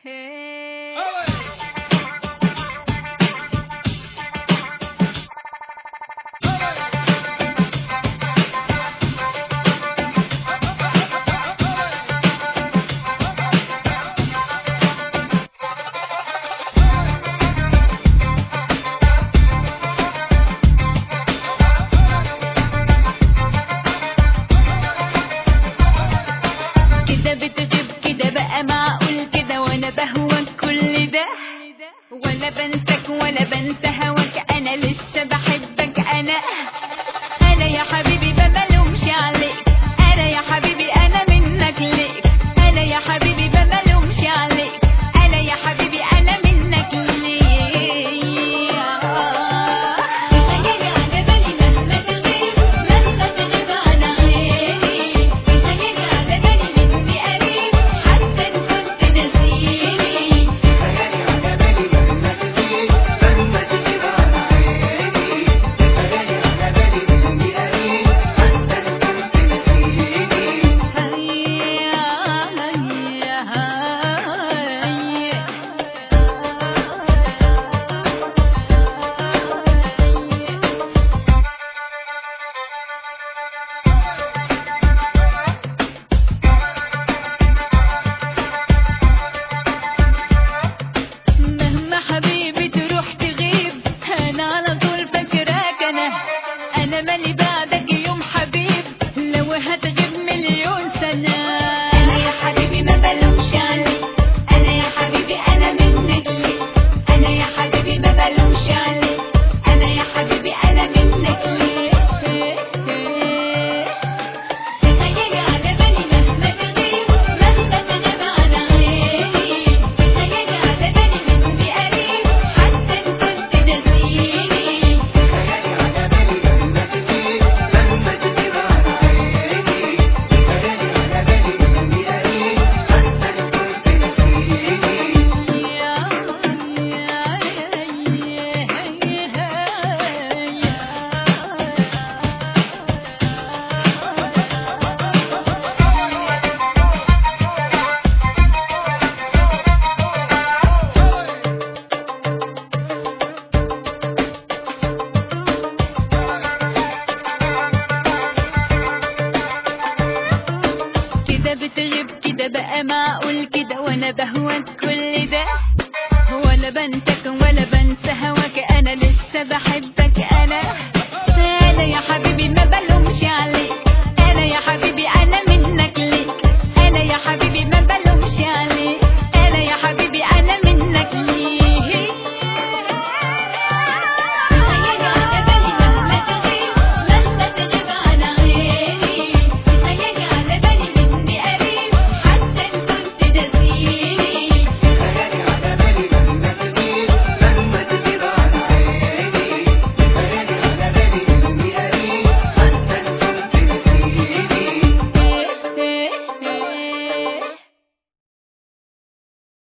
كده بتغيب كده بقى معقول كده وانا بهوى كل ده ولا بنساك ولا بنسى هواك انا لسه بحبك انا انا يا حبيبي ما بلومش عليك انا يا حبيبي انا منك ليك انا يا حبيبي ما بلومش عليك انا يا حبيبي انا منك ليك تخيلي على بالي مهما تغيب مهما تغيب عن عيني تخيلي على بالي مني قريب حتى ان كنت نسيني خيالي على بالي مهما تغيب مهما تغيب عن عيني خيالي على بالي مني قريب حتى إن كنت نسيني مهما حبيبي تروح تغيب انا على طول فاكراك انا انا مالي بعدك يوم حبيب لو هتغيب مليون سنة انا يا حبيبي ما بلومش عليك انا يا حبيبي انا منك ليك انا يا حبيبي ما بلومش عليك انا يا حبيبي انا منك ليك تخيلي على بالي مهما تغيب مهما تغيب عن عيني تخيلي على بالي مني قريب حتى ان كنت نسيني خيالي على بالي مهما تغيب مهما تغيب عن عيني خيالي على بالي مني قريب حتى إن كنت نسيني كده بتغيب كده بقى معقول كده وانا بهواك كل ده ولا بنساك ولا بنسى هواك انا لسه بحبك انا انا يا حبيبي ما بلومش عليك انا يا حبيبي انا منك ليك انا يا حبيبي ما بلومش